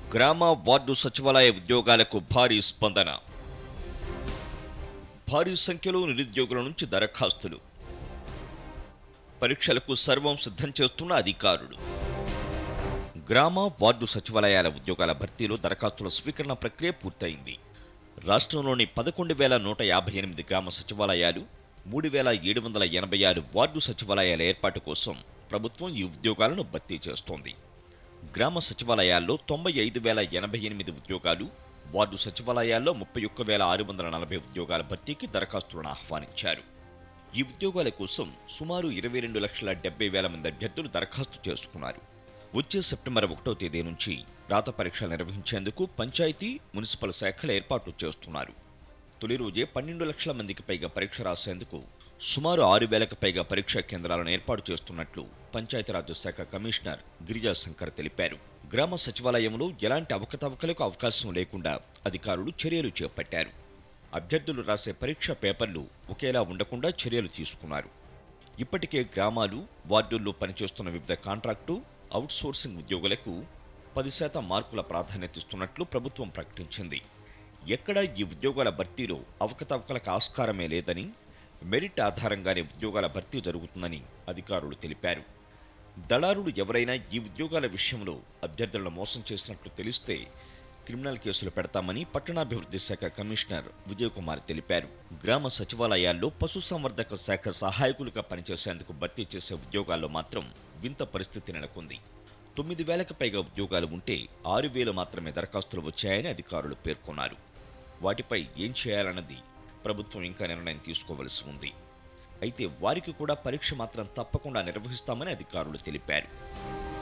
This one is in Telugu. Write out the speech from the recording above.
గ్రామ వార్డు సచివాలయ ఉద్యోగాలకు భారీ స్పందన భారీ సంఖ్యలో నిరుద్యోగుల నుంచి దరఖాస్తులు పరీక్షలకు సర్వం సిద్ధం చేస్తున్న అధికారులు గ్రామ వార్డు సచివాలయాల ఉద్యోగాల భర్తీలో దరఖాస్తుల స్వీకరణ ప్రక్రియ పూర్తయింది రాష్ట్రంలోని పదకొండు వేల నూట యాభై ఎనిమిది గ్రామ సచివాలయాలు మూడు వేల ఏడు వందల ఎనభై ఆరు వార్డు సచివాలయాల ఏర్పాటు కోసం ప్రభుత్వం ఈ ఉద్యోగాలను భర్తీ చేస్తోంది గ్రామ సచివాలయాల్లో తొంభై ఐదు వేల ఎనభై ఎనిమిది ఉద్యోగాలు వార్డు సచివాలయాల్లో ముప్పై ఒక్క వేల ఆరు వందల నలభై ఉద్యోగాల భర్తీకి దరఖాస్తులను ఆహ్వానించారు ఈ ఉద్యోగాల కోసం సుమారు ఇరవై రెండు లక్షల డెబ్బై వేల మంది అభ్యర్థులు దరఖాస్తు చేసుకున్నారు వచ్చే సెప్టెంబర్ ఒకటో తేదీ నుంచి రాత పరీక్షలు నిర్వహించేందుకు పంచాయతీ మున్సిపల్ శాఖలు ఏర్పాటు చేస్తున్నారు తొలి రోజే పన్నెండు లక్షల మందికి పైగా పరీక్ష రాసేందుకు సుమారు ఆరు వేలకు పైగా పరీక్షా కేంద్రాలను ఏర్పాటు చేస్తున్నట్లు పంచాయతీరాజ్ శాఖ కమిషనర్ గిరిజా శంకర్ తెలిపారు గ్రామ సచివాలయంలో ఎలాంటి అవకతవకలకు అవకాశం లేకుండా అధికారులు చర్యలు చేపట్టారు అభ్యర్థులు రాసే పరీక్ష పేపర్లు ఒకేలా ఉండకుండా చర్యలు తీసుకున్నారు ఇప్పటికే గ్రామాలు వార్డుల్లో పనిచేస్తున్న వివిధ కాంట్రాక్టు అవుట్సోర్సింగ్ ఉద్యోగులకు పది శాతం మార్కుల ప్రాధాన్యత ఇస్తున్నట్లు ప్రభుత్వం ప్రకటించింది ఎక్కడా ఈ ఉద్యోగాల భర్తీలో అవకతవకలకు ఆస్కారమే లేదని మెరిట్ ఆధారంగానే ఉద్యోగాల భర్తీ జరుగుతుందని అధికారులు తెలిపారు దళారులు ఎవరైనా ఈ ఉద్యోగాల విషయంలో అభ్యర్థులను మోసం చేసినట్లు తెలిస్తే క్రిమినల్ కేసులు పెడతామని పట్టణాభివృద్ధి శాఖ కమిషనర్ విజయ్ కుమార్ తెలిపారు గ్రామ సచివాలయాల్లో పశుసంవర్ధక శాఖ సహాయకులుగా పనిచేసేందుకు భర్తీ చేసే ఉద్యోగాల్లో మాత్రం వింత పరిస్థితి నెలకొంది తొమ్మిది వేలకు పైగా ఉద్యోగాలు ఉంటే ఆరు వేలు మాత్రమే దరఖాస్తులు వచ్చాయని అధికారులు పేర్కొన్నారు వాటిపై ఏం చేయాలన్నది ప్రభుత్వం ఇంకా నిర్ణయం తీసుకోవలసి ఉంది అయితే వారికి కూడా పరీక్ష మాత్రం తప్పకుండా నిర్వహిస్తామని అధికారులు తెలిపారు